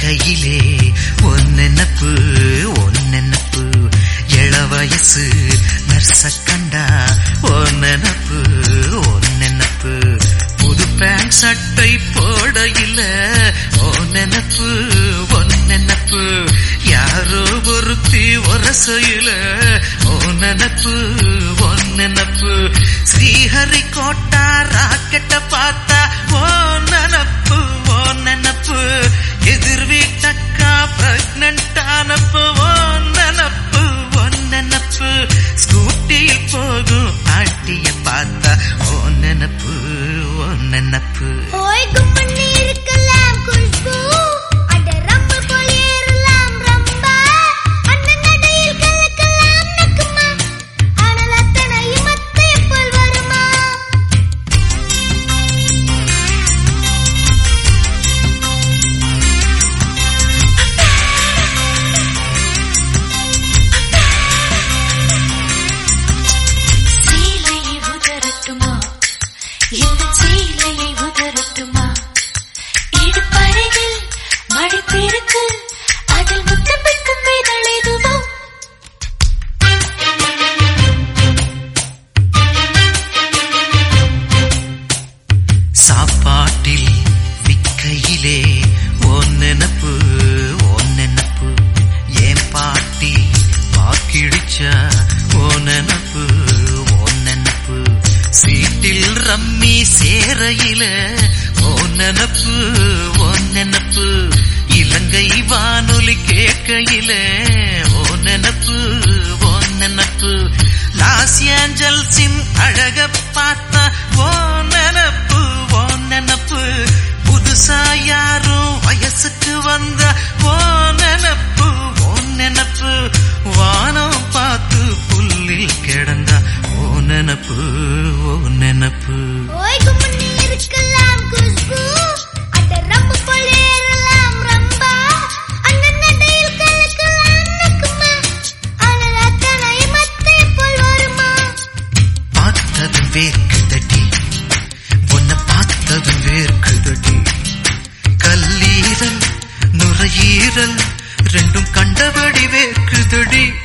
விக்கையிலே ஒன்னெனப்பு ஒன்னெனப்பு இள வயசு நர்ச கண்டா ஒன்னெனப்பு ஒன்னெனப்பு புது பேண்ட் சட்டை போடையில ஒன்னெனப்பு ஒன்னெனப்பு யாரோ ஒருத்தி ஒரசையில ஒன்னெனப்பு ஒன்னெனப்பு ஸ்ரீஹரி கோட்டா ராக்கெட்ட பார்த்தா ஓ நனப்பு ஓ நனப்பு எதிர் வீட்டக்கா பிரெக்னன்ட் ஆனப்போ ஓ நனப்பு ஓ நனப்பு ஸ்கூட்டியில் போகும் ஆட்டிய பார்த்தா ஓ நனப்பு ஓ நனப்பு ஓய் கும்மண்ணி இருக்கலாம் குஷ்பு அட ரம்பு போல் ஏறலாம் ரம்பா அண்ணன் நடையில் கலக்கலாம் நக்குமா ஆனால் அத்தனையும் அத்தை போல் வருமா சீலையை உதரட்டுமா இந்த சீலையை உதரட்டுமா இடுப்பறையில் மடிப்பிருக்கு அதில் முத்தமிக்கும் இதழெதுவோ சாப்பாட்டில் விக்கையிலே ஓன் நினப்பு ஓன் நினப்பு ஏன் பாட்டி வாக்கிடிச்சா ஓ நினப்பு ஓன் நினப்பு சீட்டில் ரம்மி சேரையில ஓ நினப்பு ஓன் நினப்பு இலங்கை வானொலி கேட்கையில ஓ நினப்பு ஓ நினப்பு லாஸ் ஏஞ்சல்ஸின் அழக பார்த்தா ஓ நினப்பு ஓ நினப்பு புதுசா யாரும் வயசுக்கு வந்த ஓ நினப்பு ஓ நினப்பு வானம் பார்த்து புல்லில் கிடந்தா ஓ நினப்பு ஓ நினப்பு ஓய் கும்மண்ணி இருக்கலாம் குஷ்பு அட ரம்பு போல் ஏறலாம் ரம்பா அண்ணன் நடையில் கலக்கலாம் நக்குமா ஆனால் அத்தனையும் அத்தை போல் வருமா பார்த்ததும் வேர்க்குதடி உன்னை பார்த்ததும் வேர்க்குதடி கல்லீரல் நுரையீரல் ரெண்டும் கண்டபடி வேர்க்குதடி